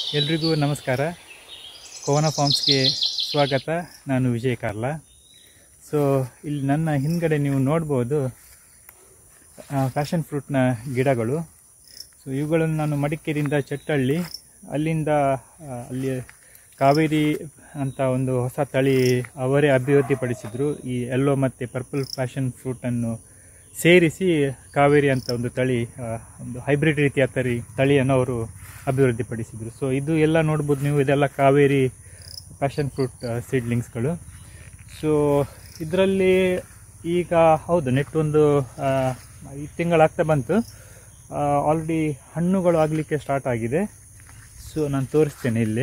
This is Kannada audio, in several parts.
ಎಲ್ರಿಗೂ ನಮಸ್ಕಾರ ಕೋವನ ಫಾರ್ಮ್ಸ್ಗೆ ಸ್ವಾಗತ ನಾನು ವಿಜಯ್ ಕಾರ್ಲಾ ಸೊ ಇಲ್ಲಿ ನನ್ನ ಹಿಂದ್ಗಡೆ ನೀವು ನೋಡ್ಬೋದು ಫ್ಯಾಷನ್ ಫ್ರೂಟ್ನ ಗಿಡಗಳು ಸೊ ಇವುಗಳನ್ನು ನಾನು ಮಡಿಕೇರಿಯಿಂದ ಚಟ್ಟಳ್ಳಿ ಅಲ್ಲಿಂದ ಆ, ಅಲ್ಲಿ ಕಾವೇರಿ ಅಂತ ಒಂದು ಹೊಸ ತಳಿ ಅವರೇ ಅಭಿವೃದ್ಧಿಪಡಿಸಿದರು ಈ ಯೆಲ್ಲೋ ಮತ್ತು ಪರ್ಪಲ್ ಫ್ಯಾಷನ್ ಫ್ರೂಟನ್ನು ಸೇರಿಸಿ ಕಾವೇರಿ ಅಂತ ಒಂದು ತಳಿ ಆ, ಒಂದು ಹೈಬ್ರಿಡ್ ರೀತಿಯ ತಳಿ ತಳಿಯನ್ನು ಅವರು ಅಭಿವೃದ್ಧಿಪಡಿಸಿದರು ಸೊ ಇದು ಎಲ್ಲ ನೋಡ್ಬೋದು ನೀವು ಇದೆಲ್ಲ ಕಾವೇರಿ ಪ್ಯಾಷನ್ ಫ್ರೂಟ್ ಸೀಡ್ಲಿಂಗ್ಸ್ಗಳು ಸೊ ಇದರಲ್ಲಿ ಈಗ ಹೌದು ನೆಟ್ ಒಂದು ಆ, ಈ ತಿಂಗಳಾಗ್ತಾ ಬಂತು ಆಲ್ರೆಡಿ ಹಣ್ಣುಗಳು ಆಗಲಿಕ್ಕೆ ಸ್ಟಾರ್ಟ್ ಆಗಿದೆ ಸೊ ನಾನು ತೋರಿಸ್ತೇನೆ ಇಲ್ಲಿ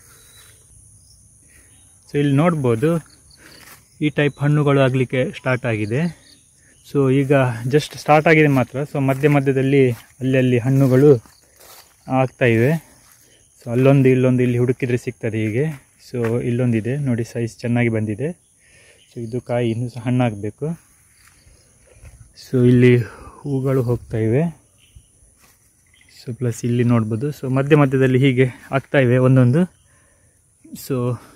ಸೊ ಇಲ್ಲಿ ನೋಡ್ಬೋದು ಈ ಟೈಪ್ ಹಣ್ಣುಗಳು ಆಗಲಿಕ್ಕೆ ಸ್ಟಾರ್ಟ್ ಆಗಿದೆ ಸೊ ಈಗ ಜಸ್ಟ್ ಸ್ಟಾರ್ಟ್ ಆಗಿದೆ ಮಾತ್ರ ಸೊ ಮಧ್ಯ ಮಧ್ಯದಲ್ಲಿ ಅಲ್ಲಲ್ಲಿ ಹಣ್ಣುಗಳು ಆಗ್ತಾ ಇವೆ ಸೊ ಅಲ್ಲೊಂದು ಇಲ್ಲೊಂದು ಇಲ್ಲಿ ಹುಡುಕಿದ್ರೆ ಸಿಗ್ತದೆ ಹೀಗೆ ಸೊ ಇಲ್ಲೊಂದಿದೆ ನೋಡಿ ಸೈಜ್ ಚೆನ್ನಾಗಿ ಬಂದಿದೆ ಸೊ ಇದು ಕಾಯಿ ಇನ್ನೂ ಸಹ ಹಣ್ಣಾಗಬೇಕು ಸೊ ಇಲ್ಲಿ ಹೂಗಳು ಹೋಗ್ತಾ ಇವೆ ಸೊ ಪ್ಲಸ್ ಇಲ್ಲಿ ನೋಡ್ಬೋದು ಸೊ ಮಧ್ಯ ಮಧ್ಯದಲ್ಲಿ ಹೀಗೆ ಆಗ್ತಾ ಇವೆ ಒಂದೊಂದು ಸೊ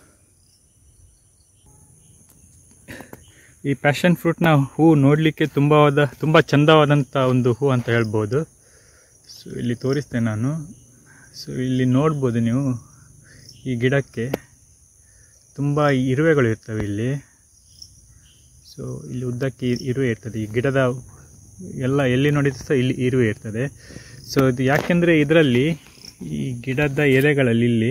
ಈ ಪ್ಯಾಷನ್ ಫ್ರೂಟ್ನ ಹೂ ನೋಡಲಿಕ್ಕೆ ತುಂಬವಾದ ತುಂಬ ಚಂದವಾದಂಥ ಒಂದು ಹೂ ಅಂತ ಹೇಳ್ಬೋದು ಸೊ ಇಲ್ಲಿ ತೋರಿಸ್ತೇನೆ ನಾನು ಸೊ ಇಲ್ಲಿ ನೋಡ್ಬೋದು ನೀವು ಈ ಗಿಡಕ್ಕೆ ತುಂಬ ಇರುವೆಗಳು ಇರ್ತವೆ ಇಲ್ಲಿ ಸೊ ಇಲ್ಲಿ ಉದ್ದಕ್ಕೆ ಇ- ಇರುವೆ ಇರ್ತದೆ ಈ ಗಿಡದ ಎಲ್ಲ ಎಲ್ಲಿ ನೋಡಿದ್ರು ಸಹ ಇಲ್ಲಿ ಇರುವೆ ಇರ್ತದೆ ಸೊ ಇದು ಯಾಕೆಂದರೆ ಇದರಲ್ಲಿ ಈ ಗಿಡದ ಎಲೆಗಳಲ್ಲಿ ಇಲ್ಲಿ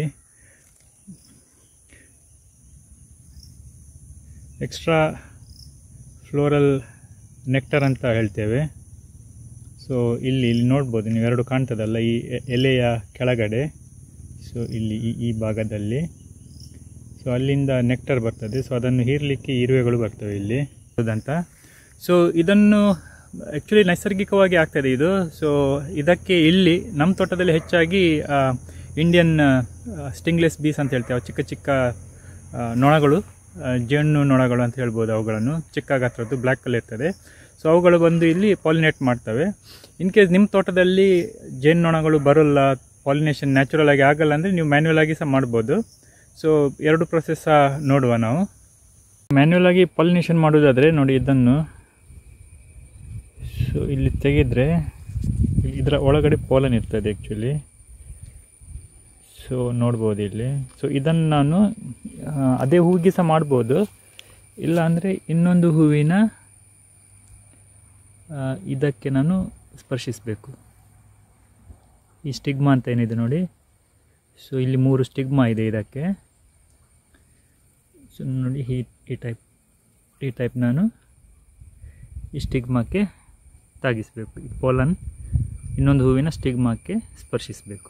ಎಕ್ಸ್ಟ್ರಾ ಫ್ಲೋರಲ್ ನೆಕ್ಟರ್ ಅಂತ ಹೇಳ್ತೇವೆ ಸೊ ಇಲ್ಲಿ ಇಲ್ಲಿ ನೋಡ್ಬೋದು ನೀವು ಎರಡು ಕಾಣ್ತದಲ್ಲ ಈ ಎ- ಎಲೆಯ ಕೆಳಗಡೆ ಸೊ ಇಲ್ಲಿ ಈ ಈ ಭಾಗದಲ್ಲಿ ಸೊ ಅಲ್ಲಿಂದ ನೆಕ್ಟರ್ ಬರ್ತದೆ ಸೊ ಅದನ್ನು ಹೀರಲಿಕ್ಕೆ ಇರುವೆಗಳು ಬರ್ತವೆ ಇಲ್ಲಿ ಅಂತ ಸೊ ಇದನ್ನು ಆ್ಯಕ್ಚುಲಿ ನೈಸರ್ಗಿಕವಾಗಿ ಆಗ್ತದೆ ಇದು ಸೊ ಇದಕ್ಕೆ ಇಲ್ಲಿ ನಮ್ಮ ತೋಟದಲ್ಲಿ ಹೆಚ್ಚಾಗಿ ಇಂಡಿಯನ್ ಸ್ಟಿಂಗ್ಲೆಸ್ ಬೀಸ್ ಅಂತ ಹೇಳ್ತೇವೆ ಚಿಕ್ಕ ಚಿಕ್ಕ ಆ, ನೊಣಗಳು ಆ, ಜೇನು ನೊಣಗಳು ಅಂತ ಹೇಳ್ಬೋದು ಅವುಗಳನ್ನು ಚಿಕ್ಕ ಗಾತ್ರದ್ದು ಬ್ಲ್ಯಾಕ್ ಕಲರ್ ಇರ್ತದೆ ಸೊ ಅವುಗಳು ಬಂದು ಇಲ್ಲಿ ಪಾಲಿನೇಟ್ ಮಾಡ್ತವೆ ಇನ್ ಕೇಸ್ ನಿಮ್ಮ ತೋಟದಲ್ಲಿ ಜೇನು ನೊಣಗಳು ಬರೋಲ್ಲ ಪಾಲಿನೇಷನ್ ನ್ಯಾಚುರಲ್ ಆಗಿ ಆಗಲ್ಲ ಅಂದರೆ ನೀವು ಮ್ಯಾನ್ಯುವಲ್ ಆಗಿ ಸಹ ಮಾಡ್ಬೋದು ಸೊ ಎರಡು ಪ್ರೊಸೆಸ್ ಸಹ ನೋಡುವ ನಾವು ಮ್ಯಾನ್ಯುವಲ್ ಆಗಿ ಪಾಲಿನೇಷನ್ ಮಾಡೋದಾದರೆ ನೋಡಿ ಇದನ್ನು ಸೊ ಇಲ್ಲಿ ತೆಗೆದ್ರೆ ಇದರ ಒಳಗಡೆ ಪೋಲನ್ ಇರ್ತದೆ ಆ್ಯಕ್ಚುಲಿ ಸೊ ನೋಡ್ಬೋದು ಇಲ್ಲಿ ಸೊ ಇದನ್ನು ನಾನು ಆ, ಅದೇ ಹೂವಿಗೆ ಸಹ ಮಾಡ್ಬೋದು ಇಲ್ಲ ಅಂದರೆ ಇನ್ನೊಂದು ಹೂವಿನ ಆ, ಇದಕ್ಕೆ ನಾನು ಸ್ಪರ್ಶಿಸಬೇಕು ಈ ಸ್ಟಿಗ್ಮಾ ಅಂತ ಏನಿದೆ ನೋಡಿ ಸೊ ಇಲ್ಲಿ ಮೂರು ಸ್ಟಿಗ್ಮಾ ಇದೆ ಇದಕ್ಕೆ ಸೊ ನೋಡಿ ಈ ಈ ಟೈಪ್ ಈ ಟೈಪ್ ನಾನು ಈ ಸ್ಟಿಗ್ಮಾಕ್ಕೆ ತಾಗಿಸಬೇಕು ಈ ಪೋಲನ್ ಇನ್ನೊಂದು ಹೂವಿನ ಸ್ಟಿಗ್ಮಾಕ್ಕೆ ಸ್ಪರ್ಶಿಸಬೇಕು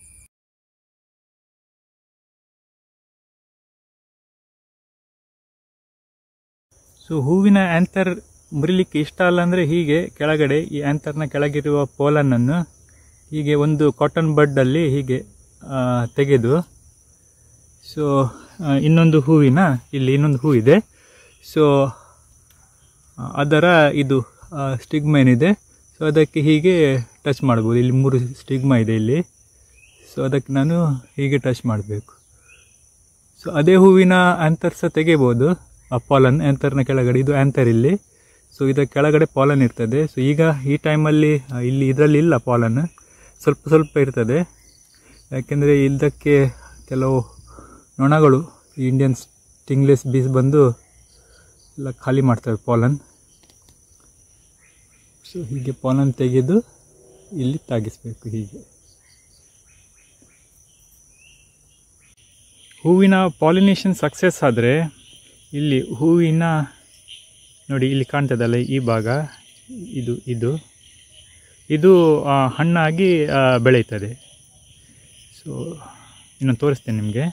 ಸೊ ಹೂವಿನ ಆ್ಯಂಥರ್ ಮುರಿಲಿಕ್ಕೆ ಇಷ್ಟ ಅಲ್ಲ ಅಂದರೆ ಹೀಗೆ ಕೆಳಗಡೆ ಈ ಆ್ಯಂಥರ್ನ ಕೆಳಗಿರುವ ಪೋಲನ್ನನ್ನು ಹೀಗೆ ಒಂದು ಕಾಟನ್ ಬಡ್ಡಲ್ಲಿ ಹೀಗೆ ಆ, ತೆಗೆದು ಸೊ ಆ, ಇನ್ನೊಂದು ಹೂವಿನ ಇಲ್ಲಿ ಇನ್ನೊಂದು ಹೂ ಇದೆ ಸೊ ಆ, ಅದರ ಇದು ಸ್ಟಿಗ್ಮಾ ಏನಿದೆ ಸೊ ಅದಕ್ಕೆ ಹೀಗೆ ಟಚ್ ಮಾಡ್ಬೋದು ಇಲ್ಲಿ ಮೂರು ಸ್ಟಿಗ್ಮಾ ಇದೆ ಇಲ್ಲಿ ಸೊ ಅದಕ್ಕೆ ನಾನು ಹೀಗೆ ಟಚ್ ಮಾಡಬೇಕು ಸೊ ಅದೇ ಹೂವಿನ ಆ್ಯಂಥರ್ ಸಹ ತೆಗಿಬೋದು ಆ ಪಾಲನ್ ಆ್ಯಂಥರ್ನ ಕೆಳಗಡೆ ಇದು ಆ್ಯಂಥರ್ ಇಲ್ಲಿ ಸೊ ಇದರ ಕೆಳಗಡೆ ಪಾಲನ್ ಇರ್ತದೆ ಸೊ ಈಗ ಈ ಟೈಮಲ್ಲಿ ಆ, ಇಲ್ಲಿ ಇದರಲ್ಲಿ ಇಲ್ಲ ಪಾಲನ್ ಸ್ವಲ್ಪ ಸ್ವಲ್ಪ ಇರ್ತದೆ ಯಾಕೆಂದರೆ ಇದಕ್ಕೆ ಕೆಲವು ನೊಣಗಳು ಇಂಡಿಯನ್ ಸ್ಟಿಂಗ್ಲೆಸ್ ಬೀಸ್ ಬಂದು ಎಲ್ಲ ಖಾಲಿ ಮಾಡ್ತವೆ ಪಾಲನ್ ಸೊ ಹೀಗೆ ಪಾಲನ್ ತೆಗೆದು ಇಲ್ಲಿ ತಾಗಿಸ್ಬೇಕು ಹೀಗೆ ಹೂವಿನ ಪಾಲಿನೇಷನ್ ಸಕ್ಸಸ್ ಆದರೆ ಇಲ್ಲಿ ಹೂವಿನ ನೋಡಿ ಇಲ್ಲಿ ಕಾಣ್ತದಲ್ಲ ಈ ಭಾಗ ಇದು ಇದು ಇದು ಆ, ಹಣ್ಣಾಗಿ ಆ, ಬೆಳೀತದೆ ಸೊ ಇನ್ನೊಂದು ತೋರಿಸ್ತೇನೆ ನಿಮಗೆ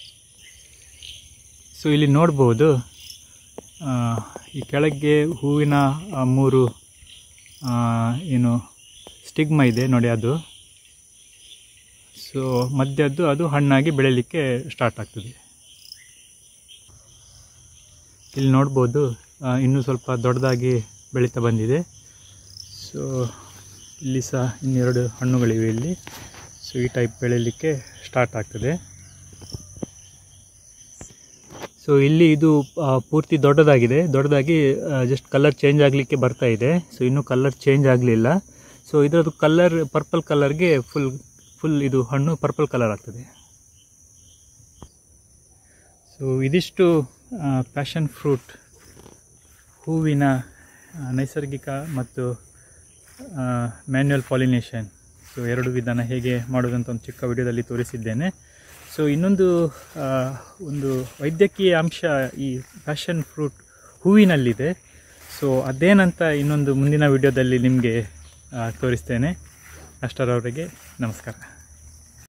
ಸೊ ಇಲ್ಲಿ ನೋಡ್ಬೋದು ಆ, ಈ ಕೆಳಗೆ ಹೂವಿನ ಆ, ಮೂರು ಆ, ಏನು ಸ್ಟಿಗ್ಮಾ ಇದೆ ನೋಡಿ ಅದು ಸೊ ಮಧ್ಯದ್ದು ಅದು ಹಣ್ಣಾಗಿ ಬೆಳೀಲಿಕ್ಕೆ ಸ್ಟಾರ್ಟ್ ಆಗ್ತದೆ ಇಲ್ಲಿ ನೋಡ್ಬೋದು ಆ, ಇನ್ನೂ ಸ್ವಲ್ಪ ದೊಡ್ಡದಾಗಿ ಬೆಳೀತಾ ಬಂದಿದೆ ಸೊ ಇಲ್ಲಿ ಸಹ ಇನ್ನೆರಡು ಹಣ್ಣುಗಳಿವೆ ಇಲ್ಲಿ ಸೊ ಸೊ ಈ ಟೈಪ್ ಬೆಳೀಲಿಕ್ಕೆ ಸ್ಟಾರ್ಟ್ ಆಗ್ತದೆ ಸೊ ಇಲ್ಲಿ ಇದು ಆ, ಪೂರ್ತಿ ದೊಡ್ಡದಾಗಿದೆ ದೊಡ್ಡದಾಗಿ ಜಸ್ಟ್ ಕಲರ್ ಚೇಂಜ್ ಆಗಲಿಕ್ಕೆ ಬರ್ತಾ ಇದೆ ಸೊ ಇನ್ನೂ ಕಲರ್ ಚೇಂಜ್ ಆಗಲಿಲ್ಲ ಸೊ ಇದರದ್ದು ಕಲರ್ ಪರ್ಪಲ್ ಕಲರ್ಗೆ ಫುಲ್ ಫುಲ್ ಇದು ಹಣ್ಣು ಪರ್ಪಲ್ ಕಲರ್ ಆಗ್ತದೆ ಸೊ ಇದಿಷ್ಟು ಪ್ಯಾಷನ್ ಫ್ರೂಟ್ ಹೂವಿನ ಆ, ನೈಸರ್ಗಿಕ ಮತ್ತು ಮ್ಯಾನ್ಯುಯಲ್ ಪಾಲಿನೇಷನ್ ಸೊ ಎರಡು ವಿಧಾನ ಹೇಗೆ ಮಾಡೋದಂತ ಒಂದು ಚಿಕ್ಕ ವಿಡಿಯೋದಲ್ಲಿ ತೋರಿಸಿದ್ದೇನೆ ಸೊ ಇನ್ನೊಂದು ಆ, ಒಂದು ವೈದ್ಯಕೀಯ ಅಂಶ ಈ ಪ್ಯಾಷನ್ ಫ್ರೂಟ್ ಹೂವಿನಲ್ಲಿದೆ ಸೊ ಅದೇನಂತ ಇನ್ನೊಂದು ಮುಂದಿನ ವಿಡಿಯೋದಲ್ಲಿ ನಿಮಗೆ ತೋರಿಸ್ತೇನೆ ಅಷ್ಟರವರೆಗೆ ನಮಸ್ಕಾರ